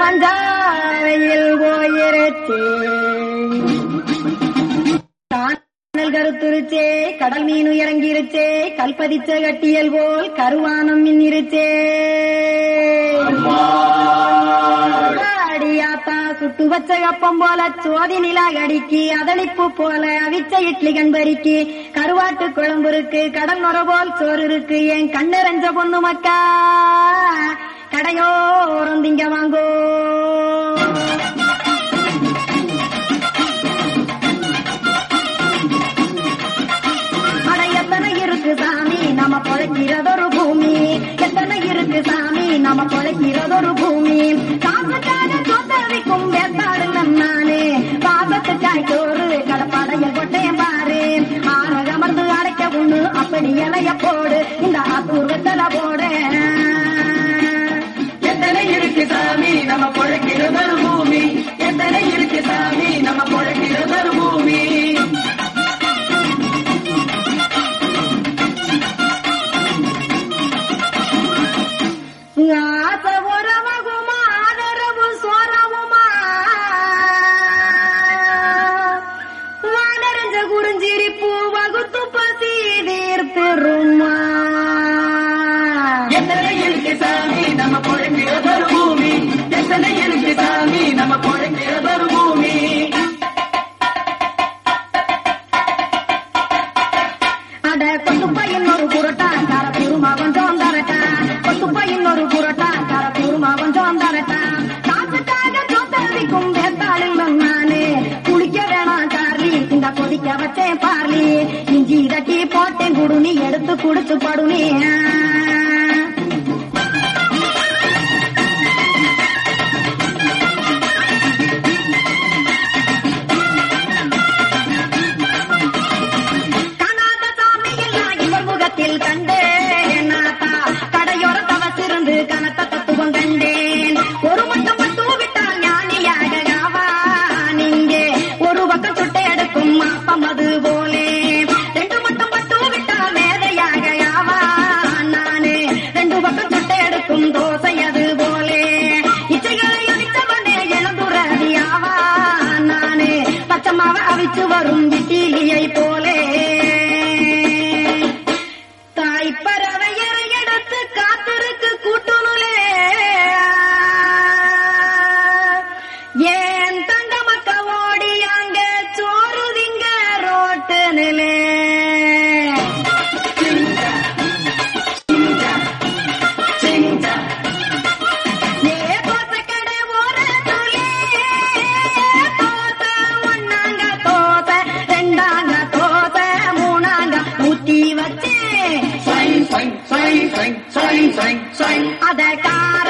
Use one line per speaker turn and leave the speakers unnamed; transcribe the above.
மஞ்சாவையில் போயிருச்சே காணல் கருத்துருச்சே கடல் மீன் இறங்கிருச்சே கல்பதிச்ச கட்டியல் போல் கருவானம் மின்னிருச்சே அடியாத்தா சுட்டு வச்ச கப்பம் போல சோதி நிலா கடிக்கு அதளிப்பு போல அவிச்ச இட்லி கண்பறிக்கு கருவாட்டு குழம்பு இருக்கு கடல் நுர போல் சோறு இருக்கு என் கண்ணெறஞ்ச பொண்ணு மக்கா கடையோரம் திங்க வாங்கோ அட எத்தனை இருக்கு சாமி நம்ம பொழைக்கிறதொரு பூமி எத்தனை இருக்கு சாமி நம்ம பொழைக்கிறதொரு பூமி காசுக்காக சொத்தரிக்கும் வேத்தாடுங்க நானே பாசத்துக்காய் சோறு கடப்பாடையில் கொட்டேன் பாரு ஆறக அமர்ந்து அடைக்க ஒண்ணு அப்படி இலைய போடு இந்த ஆத்தூர் வெத்தல போடு
எத்தனை இருக்கு சாமி நம்ம பொழைக்கிறதொரு பூமி எத்தனை இருக்கு சாமி நம்ம பொழைக்கிறதொரு பூமி
ஆச உறவகுமா ஆதரவு சோரவுமா வானரஞ்ச குறிஞ்சிரிப்பு வகுத்து பசி தீர்த்திருமா
எத்தனை இருக்கு சாமி நம்ம பொழைக்கிறதொரு பூமி எத்தனை இருக்கு சாமி நம்ம பொழைக்கிறதொரு பூமி
அட கொத்து பையன் ஒரு புரட்டா கார திருமா கொஞ்சம் தரட்டா கொத்து பையன் ஒரு புரட்டா கார திருமா கொஞ்சம் தரட்டா காசுக்காக சொத்தரிக்கும் வேத்தாளில் நானே குளிக்க வேணாம் சார்லி இந்த கொதிக்க வச்சேன் பார்லி இஞ்சி தட்டி போட்டேன் குடுனி எடுத்து குடிச்சு படுனி காணாத சாமி எல்லாம் இவர் முகத்தில் கண்டேன் நாத்தா கடையோர தவசிருந்து கனத்த தத்துவம் கண்டேன் ஒரு மட்டும் பட்டு விட்டால் ஞானியாக ஆவான் இங்கே ஒரு பக்கம் சுட்டு எடுக்கும் மாப்பம் அது போலே ரெண்டு மட்டும் பட்டு விட்டால் மேதையாக ஆவான் நானே ரெண்டு பக்கம் சுட்டு எடுக்கும் தோசை அது போலே இச்சைகளை அடித்தவனே இளந்துறதி ஆவான் நானே பச்சமாவ அவிச்சு வரும் இட்டிலியை போலே தாய் பறவையரை எடுத்து காத்திருக்கு கூட்டுனுலே ஏன் தங்க மக்க ஓடி அங்க சோறுதிங்க ரோட்டு நிலே ஏ தோசைக்கடை ஓரத்துலே, தோசை ஒண்ணாங்க தோசை, ரெண்டாங்க தோசை, மூணாங்க ஊத்தி வச்சேன்
சைன் சைன் சைன் சைன் சைன் சைன் சைன்
அத கால